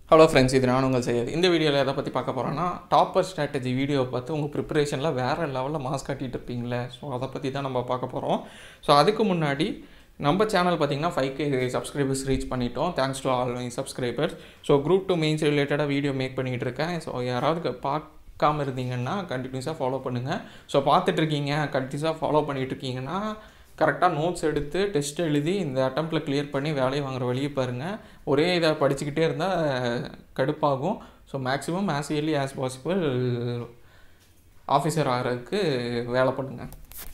hello friends இது நான் உங்கள் செய்யாது இந்த வீடியோவில் எதை பற்றி பார்க்க போகிறோன்னா டாப்பர் ஸ்ட்ராட்டஜி வீடியோவை பார்த்து உங்கள் ப்ரிப்பரேஷனில் வேறு லெவலில் மாஸ் காட்டிகிட்டு இருப்பீங்களே ஸோ அதை பற்றி தான் நம்ம பார்க்க போகிறோம் ஸோ அதுக்கு முன்னாடி நம்ம சேனல் பார்த்தீங்கன்னா ஃபைவ் கே சப்ஸ்கிரைபர்ஸ் ரீச் பண்ணிட்டோம் thanks to all my subscribers so group two mains ரிலேட்டடாக வீடியோ மேக் பண்ணிகிட்டு இருக்கேன் ஸோ யாராவது க- பார்க்காம இருந்தீங்கன்னா கண்டினியூஸாக ஃபாலோ பண்ணுங்கள் ஸோ பார்த்துட்ருக்கீங்க கண்டினியூஸாக ஃபாலோ பண்ணிகிட்டு இருக்கீங்கன்னா கரெக்டாக நோட்ஸ் எடுத்து டெஸ்ட் எழுதி இந்த அட்டம்ப்டில் கிளியர் பண்ணி வேலையை வாங்குற வழியை பாருங்கள் ஒரே இதை படிச்சுக்கிட்டே இருந்தால் கடுப்பாகும் so maximum as early as possible officer ஆகிறதுக்கு வேலை பண்ணுங்கள்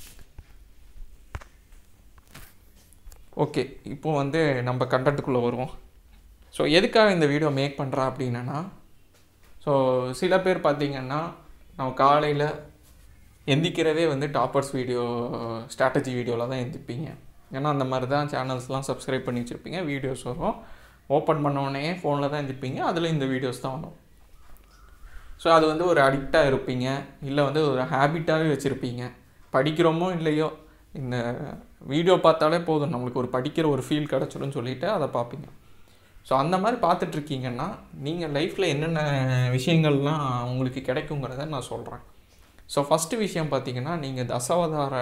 ஓகே இப்போ வந்து நம்ம கண்டென்ட்டுக்குள்ளே வருவோம் ஸோ எதுக்காக இந்த வீடியோ மேக் பண்ணுறா அப்படின்னா ஸோ சில பேர் பார்த்தீங்கன்னா நம்ம காலையில் எந்திக்கிறதே வந்து டாப்பர்ஸ் வீடியோ ஸ்ட்ராட்டஜி வீடியோவில் தான் எந்திப்பீங்க ஏன்னா அந்த மாதிரி தான் சேனல்ஸ்லாம் சப்ஸ்கிரைப் பண்ணி வச்சுருப்பீங்க வீடியோஸ் வரும் ஓப்பன் பண்ண உடனே ஃபோனில் தான் எந்திப்பீங்க அதில் இந்த வீடியோஸ் தான் வரும் ஸோ அது வந்து ஒரு அடிக்டாக இருப்பீங்க இல்லை வந்து ஒரு ஹேபிட்டாகவே வச்சுருப்பீங்க படிக்கிறோமோ இல்லையோ இந்த வீடியோ பார்த்தாலே போதும் நம்மளுக்கு ஒரு படிக்கிற ஒரு ஃபீல் கிடச்சிடும்னு சொல்லிட்டு அதை பார்ப்பீங்க ஸோ அந்த மாதிரி பார்த்துட்ருக்கீங்கன்னா நீங்கள் லைஃப்பில் என்னென்ன விஷயங்கள்லாம் உங்களுக்கு கிடைக்குங்கிறத நான் சொல்கிறேன் ஸோ ஃபஸ்ட்டு விஷயம் பார்த்தீங்கன்னா நீங்கள் தசாவதார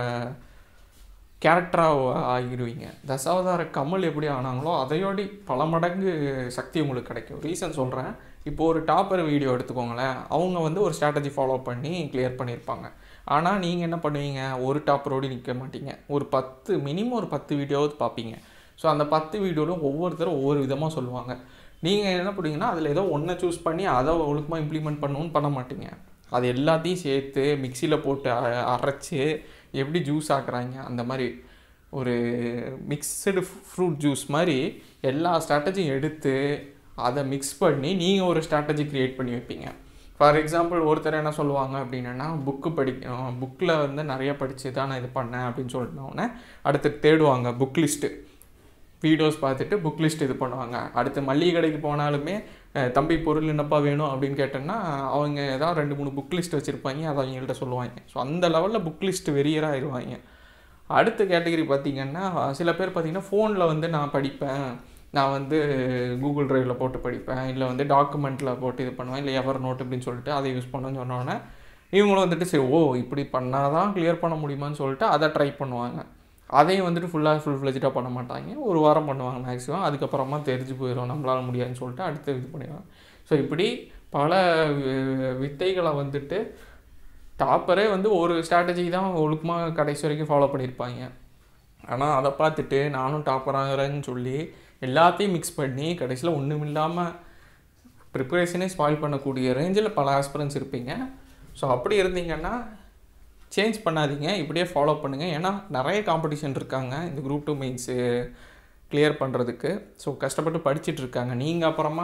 கேரக்டராக ஆகிடுவீங்க தசாவதார கமல் எப்படி ஆனாங்களோ அதையோடி பல மடங்கு சக்தி உங்களுக்கு கிடைக்கும் ரீசன் சொல்கிறேன் இப்போ ஒரு டாப்பர் வீடியோ எடுத்துக்கோங்களேன் அவங்க வந்து ஒரு ஸ்ட்ராட்டஜி ஃபாலோ பண்ணி கிளியர் பண்ணியிருப்பாங்க ஆனால் நீங்கள் என்ன பண்ணுவீங்க ஒரு டாப்பரோடு நிற்க மாட்டீங்க ஒரு பத்து மினிமம் ஒரு பத்து வீடியோவது பார்ப்பீங்க ஸோ அந்த பத்து வீடியோவில் ஒவ்வொருத்தரும் ஒவ்வொரு விதமாக சொல்லுவாங்க நீங்கள் என்ன பண்ணுவீங்கன்னா அதில் ஏதோ ஒன்றை சூஸ் பண்ணி அதை ஒழுக்கமாக இம்ப்ளிமெண்ட் பண்ணணும்னு பண்ண மாட்டீங்க அது எல்லாத்தையும் சேர்த்து மிக்சியில் போட்டு அ- அரைச்சு எப்படி ஜூஸ் ஆக்குறாங்க அந்த மாதிரி ஒரு மிக்சடு ஃப்ரூட் ஜூஸ் மாதிரி எல்லா ஸ்ட்ராட்டஜியும் எடுத்து அதை மிக்ஸ் பண்ணி நீங்கள் ஒரு ஸ்ட்ராட்டஜி க்ரியேட் பண்ணி வைப்பீங்க ஃபார் எக்ஸாம்பிள் ஒருத்தர் என்ன சொல்லுவாங்க அப்படின்னா புக்கு படிக்கணும் புக்கில் வந்து நிறைய படித்து தான் நான் இது பண்ணேன் அப்படின்னு சொல்லிட்டோன்னே அடுத்து தேடுவாங்க புக் லிஸ்ட்டு வீடியோஸ் பார்த்துட்டு புக் லிஸ்ட் இது பண்ணுவாங்க அடுத்து மளிகை கடைக்கு போனாலுமே அஹ், தம்பி பொருள் என்னப்பா வேணும் அப்படின்னு கேட்டோன்னா அவங்க ஏதாவது ரெண்டு மூணு புக் லிஸ்ட் வச்சுருப்பாங்க அதை அவங்கள்ட்ட சொல்லுவாங்க ஸோ அந்த லெவலில் புக் லிஸ்ட் வெறியராக ஆயிடுவாங்க அடுத்த கேட்டகரி பார்த்தீங்கன்னா சில பேர் பார்த்தீங்கன்னா ஃபோனில் வந்து நான் படிப்பேன் நான் வந்து கூகுள் ட்ரைவில் போட்டு படிப்பேன் இல்லை வந்து டாக்குமெண்ட்டில் போட்டு இது பண்ணுவேன் இல்லை எவர் நோட் அப்படின்னு சொல்லிட்டு அதை யூஸ் பண்ணணும்னு சொன்னோன்னே இவங்களும் வந்துட்டு சரி ஓ இப்படி பண்ணால் தான் கிளியர் பண்ண முடியுமான்னு சொல்லிட்டு அதை ட்ரை பண்ணுவாங்க அதையும் வந்துட்டு ஃபுல்லாக ஃபுல் ஃப்ளெஜ்டாக பண்ண மாட்டாங்க ஒரு வாரம் பண்ணுவாங்க மேக்ஸிமம் அதுக்கப்புறமா தெரிஞ்சு போயிடும் நம்மளால முடியாதுன்னு சொல்லிட்டு அடுத்து இது பண்ணிடுவாங்க ஸோ இப்படி பல வி- வித்தைகளை வந்துட்டு டாப்பரே வந்து ஒரு ஸ்ட்ராட்டஜி தான் ஒழுக்கமாக கடைசி வரைக்கும் ஃபாலோ பண்ணியிருப்பாங்க ஆனால் அதை பார்த்துட்டு நானும் டாப்பர் ஆகிறேன்னு சொல்லி எல்லாத்தையும் மிக்ஸ் பண்ணி கடைசியில் ஒன்றும் இல்லாமல் ப்ரிப்பரேஷனே ஸ்பாயில் பண்ணக்கூடிய ரேஞ்சில் பல ஆஸ்பிரன்ஸ் இருப்பீங்க ஸோ அப்படி இருந்தீங்கன்னா சேஞ்ச் பண்ணாதீங்க இப்படியே ஃபாலோ பண்ணுங்கள் ஏன்னா நிறைய காம்படிஷன் இருக்காங்க இந்த குரூப் டூ மெயின்ஸு கிளியர் பண்ணுறதுக்கு ஸோ கஷ்டப்பட்டு படிச்சிட்டு இருக்காங்க நீங்கள் அப்புறமா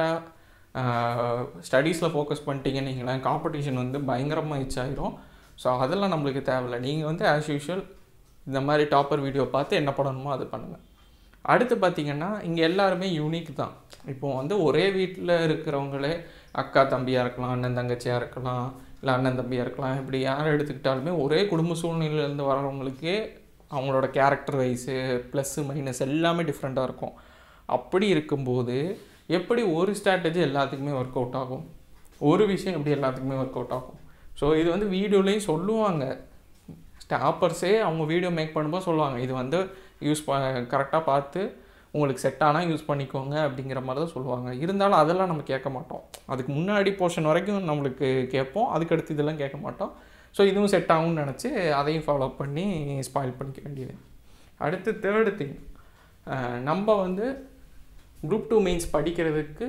கரெக்டாக ஸ்டடீஸில் ஃபோக்கஸ் பண்ணிட்டீங்கன்னு வைங்களேன் காம்படிஷன் வந்து பயங்கரமாக ஹிச் ஆயிரும் ஸோ அதெல்லாம் நம்மளுக்கு தேவையில்லை நீங்கள் வந்து ஆஸ் யூஷுவல் இந்த மாதிரி டாப்பர் வீடியோ பார்த்து என்ன பண்ணணுமோ அது பண்ணுங்கள் அடுத்து பார்த்தீங்கன்னா இங்கே எல்லாருமே யூனிக் தான் இப்போ வந்து ஒரே வீட்டில் இருக்கிறவங்களே அக்கா தம்பியாக இருக்கலாம் அண்ணன் தங்கச்சியாக இருக்கலாம் இல்லை அண்ணன் தம்பியாக இருக்கலாம் இப்படி யாரை எடுத்துக்கிட்டாலுமே ஒரே குடும்ப சூழ்நிலையிலேருந்து வரவங்களுக்கே அவங்களோட கேரக்டர் வைஸு ப்ளஸ்ஸு மைனஸ் எல்லாமே டிஃப்ரெண்ட்டாக இருக்கும் அப்படி இருக்கும்போது எப்படி ஒரு ஸ்ட்ராட்டஜி எல்லாத்துக்குமே ஒர்க் அவுட் ஆகும் ஒரு விஷயம் எப்படி எல்லாத்துக்குமே ஒர்க் அவுட் ஆகும் ஸோ இது வந்து வீடியோலேயும் சொல்லுவாங்க ஸ்டாப்பர்ஸே அவங்க வீடியோ மேக் பண்ணும்போது சொல்லுவாங்க இது வந்து யூஸ் ப கரெக்டாக பார்த்து உங்களுக்கு செட் ஆனால் யூஸ் பண்ணிக்கோங்க அப்படிங்கிற மாதிரி தான் சொல்லுவாங்க இருந்தாலும் அதெல்லாம் நம்ம கேட்க மாட்டோம் அதுக்கு முன்னாடி போர்ஷன் வரைக்கும் நம்மளுக்கு கேட்போம் அதுக்கடுத்து இதெல்லாம் கேட்க மாட்டோம் ஸோ இதுவும் செட் ஆகும்னு நினச்சி அதையும் ஃபாலோ பண்ணி ஸ்பாயில் பண்ணிக்க வேண்டியது அடுத்து தேர்டு திங் நம்ம வந்து குரூப் டூ மெயின்ஸ் படிக்கிறதுக்கு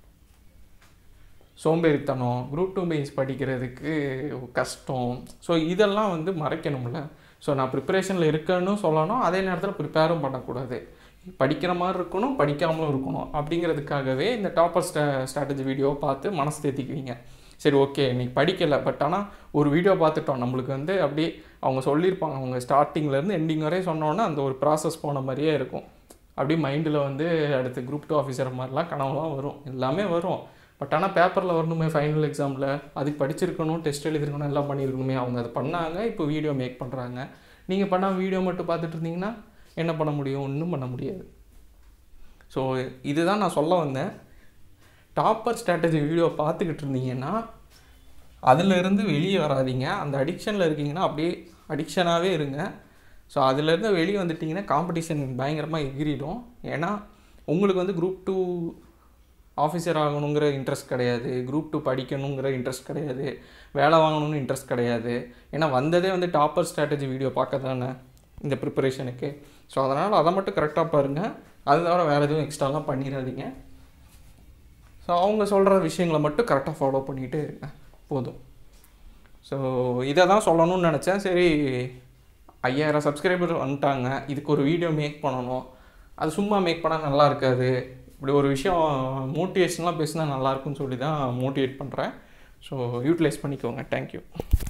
சோம்பேறித்தனம் குரூப் டூ மெயின்ஸ் படிக்கிறதுக்கு கஷ்டம் ஸோ இதெல்லாம் வந்து மறைக்கணும்ல ஸோ நான் ப்ரிப்பரேஷனில் இருக்கேன்னு சொல்லணும் அதே நேரத்தில் ப்ரிப்பேரும் பண்ணக்கூடாது படிக்கிற மாதிரி இருக்கணும் படிக்காமலும் இருக்கணும் அப்படிங்கிறதுக்காகவே இந்த டாப்பர் ஸ்ட்ரா ஸ்ட்ராட்டஜி வீடியோவை பார்த்து மனசு தேத்திக்குவீங்க சரி ஓகே இன்னைக்கு படிக்கலை பட் ஆனால் ஒரு வீடியோ பார்த்துட்டோம் நம்மளுக்கு வந்து அப்படியே அவங்க சொல்லியிருப்பாங்க அவங்க ஸ்டார்டிங்லேருந்து எண்டிங் வரையும் சொன்னோன்னே அந்த ஒரு ப்ராசஸ் போன மாதிரியே இருக்கும் அப்படியே மைண்டில் வந்து அடுத்து குரூப் டூ ஆஃபீஸர் மாதிரிலாம் கனவுலாம் வரும் எல்லாமே வரும் பட் ஆனால் பேப்பரில் வரணுமே ஃபைனல் எக்ஸாமில் அதுக்கு படிச்சிருக்கணும் டெஸ்ட் எழுதிருக்கணும் எல்லாம் பண்ணியிருக்கணுமே அவங்க அதை பண்ணாங்க இப்போ வீடியோ மேக் பண்ணுறாங்க நீங்கள் பண்ணால் வீடியோ மட்டும் பார்த்துட்டு இருந்தீங்கன்னா என்ன பண்ண முடியும் ஒன்றும் பண்ண முடியாது ஸோ இதுதான் நான் சொல்ல வந்தேன் டாப்பர் ஸ்ட்ராட்டஜி வீடியோ பார்த்துக்கிட்டு இருந்தீங்கன்னா அதிலிருந்து வெளியே வராதீங்க அந்த அடிக்ஷனில் இருக்கீங்கன்னா அப்படியே அடிக்ஷனாகவே இருங்க ஸோ அதிலேருந்து வெளியே வந்துட்டிங்கன்னா காம்படிஷன் பயங்கரமாக எகிரிடும் ஏன்னா உங்களுக்கு வந்து குரூப் டூ ஆஃபீஸர் ஆகணுங்கிற இன்ட்ரெஸ்ட் கிடையாது குரூப் டூ படிக்கணுங்கிற இன்ட்ரெஸ்ட் கிடையாது வேலை வாங்கணும்னு இன்ட்ரெஸ்ட் கிடையாது ஏன்னா வந்ததே வந்து டாப்பர் ஸ்ட்ராட்டஜி வீடியோ பார்க்க தானே இந்த ப்ரிப்பரேஷனுக்கு ஸோ அதனால் அதை மட்டும் கரெக்டாக பாருங்கள் அது தவிர வேறு எதுவும் எக்ஸ்ட்ராலாம் பண்ணிடாதீங்க ஸோ அவங்க சொல்கிற விஷயங்களை மட்டும் கரெக்டாக ஃபாலோ பண்ணிகிட்டே இருங்க போதும் ஸோ இதை தான் சொல்லணும்னு நினச்சேன் சரி ஐயாயிரம் சப்ஸ்கிரைபர் வந்துட்டாங்க இதுக்கு ஒரு வீடியோ மேக் பண்ணணும் அது சும்மா மேக் பண்ணால் நல்லா இருக்காது இப்படி ஒரு விஷயம் மோட்டிவேஷன்லாம் பேசினா நல்லாயிருக்குன்னு சொல்லி தான் மோட்டிவேட் பண்ணுறேன் ஸோ யூட்டிலைஸ் பண்ணிக்கோங்க தேங்க்யூ